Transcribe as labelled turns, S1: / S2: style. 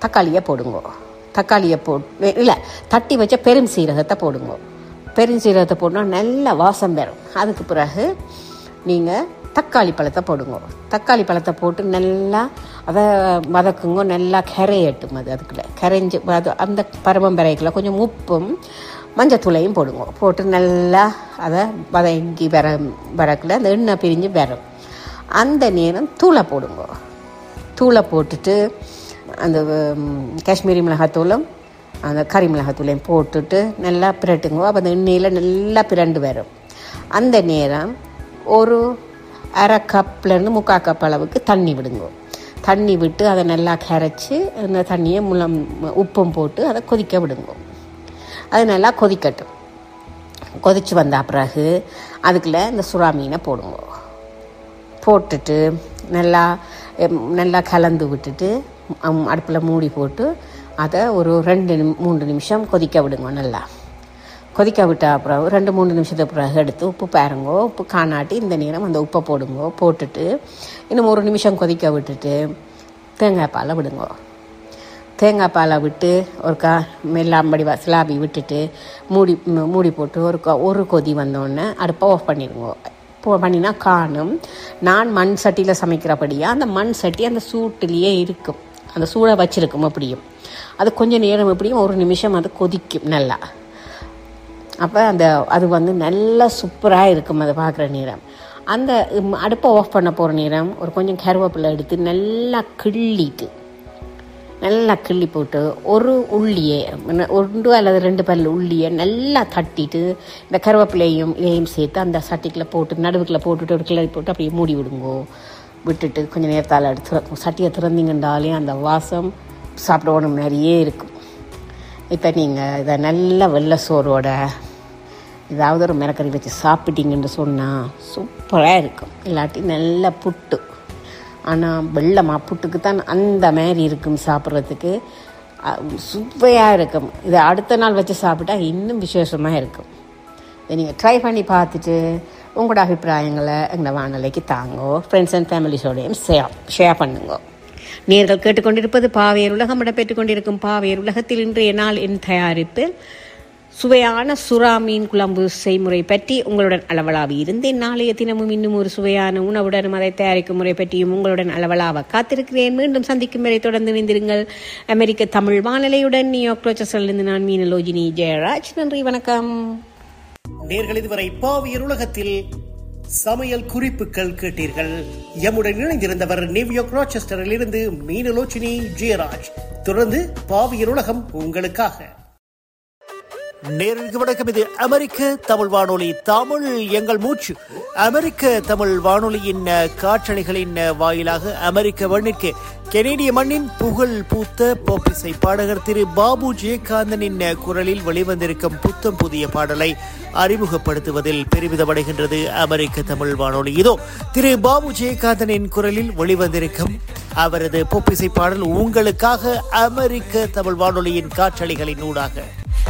S1: தக்காளியை போடுங்க தக்காளியை போட்டு இல்லை தட்டி வச்ச பெரும் சீரகத்தை போடுங்க பெரும் சீரகத்தை போட்டால் நல்ல வாசம் பெறும் அதுக்கு பிறகு நீங்கள் தக்காளி பழத்தை போடுங்க தக்காளி பழத்தை போட்டு நல்லா அதை வதக்குங்க நல்லா கரையட்டும் அது அதுக்குள்ளே கரைஞ்சி அது அந்த பருவம் பெறைக்குள்ள கொஞ்சம் உப்பும் மஞ்சத்தூளையும் போடுங்க போட்டு நல்லா அதை வதங்கி வர வரக்குள்ள அந்த எண்ணெய் பிரிஞ்சு வரும் அந்த நேரம் தூளை போடுங்க தூளை போட்டுட்டு அந்த ம், காஷ்மீரி மிளகாத்தூளும் அந்த கறி மிளகாத்தூளையும் போட்டுட்டு நல்லா பிரட்டுங்க அப்போ அந்த எண்ணெயில் நல்லா பிரண்டு வரும் அந்த நேரம் ஒரு அரை கப்லேருந்து முக்கால் கப் அளவுக்கு தண்ணி விடுங்க தண்ணி விட்டு அதை நல்லா கரைச்சி அந்த தண்ணியை முளம் உப்பும் போட்டு அதை கொதிக்க விடுங்க அது நல்லா கொதிக்கட்டும் கொதிச்சு வந்த பிறகு அதுக்குள்ளே இந்த சுறா மீனை போடுங்க போட்டுட்டு நல்லா எம், நல்லா கலந்து விட்டுட்டு அடுப்பில் மூடி போட்டு அதை ஒரு ரெண்டு நிமி- மூன்று நிமிஷம் கொதிக்க விடுங்க நல்லா கொதிக்க விட்ட அப்புறம் ரெண்டு மூணு நிமிஷத்துக்கு பிறகு எடுத்து உப்பு பாருங்கோ உப்பு காணாட்டி இந்த நேரம் அந்த உப்பை போடுங்கோ போட்டுட்டு இன்னும் ஒரு நிமிஷம் கொதிக்க விட்டுட்டு தேங்காய் பாலை விடுங்கோ தேங்காய் பாலை விட்டு ஒரு கா மெல்லாம்படி சிலாபி விட்டுட்டு மூடி ம், மூடி போட்டு ஒரு கொ- ஒரு கொதி வந்தோடனே அடுப்பை ஆஃப் பண்ணிடுங்க இப்போ பண்ணினா காணும் நான் மண் சட்டியில் சமைக்கிறபடியாக அந்த மண் சட்டி அந்த சூட்டுலேயே இருக்கும் அந்த சூடை வச்சிருக்கும் அப்படியும் அது கொஞ்சம் நேரம் எப்படியும் ஒரு நிமிஷம் அது கொதிக்கும் நல்லா அப்போ அந்த அது வந்து நல்லா சூப்பராக இருக்கும் அதை பார்க்குற நேரம் அந்த ம், அடுப்பை ஆஃப் பண்ண போகிற நேரம் ஒரு கொஞ்சம் கருவேப்பிலை எடுத்து நல்லா கிள்ளிட்டு நல்லா கிள்ளி போட்டு ஒரு உள்ளியை என்ன- ஒன்று அல்லது ரெண்டு பல் உள்ளியை நல்லா தட்டிட்டு இந்த கருவேப்பிலையும் இதையும் சேர்த்து அந்த சட்டிக்குள்ள போட்டு நடுவுக்குள்ள போட்டுட்டு ஒரு கிளறி போட்டு அப்படியே மூடி விடுங்கோ விட்டுட்டு கொஞ்சம் நேரத்தால் எடுத்து சட்டியை திறந்தீங்கன்றாலே அந்த வாசம் சாப்பிடணும் மாதிரியே இருக்கும் இப்போ நீங்கள் இதை நல்ல வெள்ளை சோறோட ஏதாவது ஒரு மிளக்கறி வச்சு சாப்பிட்டீங்கன்னு சொன்னால் சூப்பராக இருக்கும் இல்லாட்டி நல்ல புட்டு ஆனால் வெள்ளமா புட்டுக்கு தான் அந்த மாதிரி இருக்கும் சாப்பிட்றதுக்கு சுவையாக இருக்கும் இதை அடுத்த நாள் வச்சு சாப்பிட்டா இன்னும் விசேஷமாக இருக்கும் இதை நீங்கள் ட்ரை பண்ணி பார்த்துட்டு உங்களோட அபிப்பிராயங்களை எங்கள் வானொலிக்கு தாங்கோ ஃப்ரெண்ட்ஸ் அண்ட் ஃபேமிலிஸோடையும் ஷேர் ஷேர் பண்ணுங்க நேர்கள் கேட்டுக்கொண்டிருப்பது பாவேர் உலகம் இடம்பெற்றுக் கொண்டிருக்கும் பாவேர் உலகத்தில் இன்றைய நாள் என் தயாரிப்பில் சுவையான சுறா மீன் குழம்பு செய்முறை பற்றி உங்களுடன் அளவலாவி இருந்தேன் நாளைய தினமும் இன்னும் ஒரு சுவையான உணவுடனும் அதை தயாரிக்கும் முறை பற்றியும் உங்களுடன் அளவலாவ காத்திருக்கிறேன் மீண்டும் சந்திக்கும் வரை தொடர்ந்து இணைந்திருங்கள் அமெரிக்க தமிழ் வானிலையுடன் நியூயார்க் ரோச்சஸிலிருந்து நான் மீனலோஜினி ஜெயராஜ் நன்றி வணக்கம்
S2: நேர்கள் இதுவரை பாவியர் உலகத்தில் சமையல் குறிப்புகள் கேட்டீர்கள் எம்முடன் இணைந்திருந்தவர் நியூயார்க் ராச்செஸ்டரில் இருந்து மீனலோச்சினி ஜெயராஜ் தொடர்ந்து பாவியர் உலகம் உங்களுக்காக நேருக்கு வணக்கம் இது அமெரிக்க தமிழ் வானொலி தமிழ் எங்கள் மூச்சு அமெரிக்க தமிழ் வானொலியின் அஹ், காற்றலைகளின் அஹ், வாயிலாக அமெரிக்க மண்ணிற்கு கெனேடிய மண்ணின் புகழ் பூத்த போப்பிசை பாடகர் திரு பாபு ஜெயகாந்தனின் அஹ், குரலில் வெளிவந்திருக்கும் புத்தம் புதிய பாடலை அறிமுகப்படுத்துவதில் பெருமிதமடைகின்றது அமெரிக்க தமிழ் வானொலி இதோ திரு பாபு ஜெயகாந்தனின் குரலில் வெளிவந்திருக்கும் அவரது பொப்பிசை பாடல் உங்களுக்காக அமெரிக்க தமிழ் வானொலியின் காற்றலைகளின் ஊடாக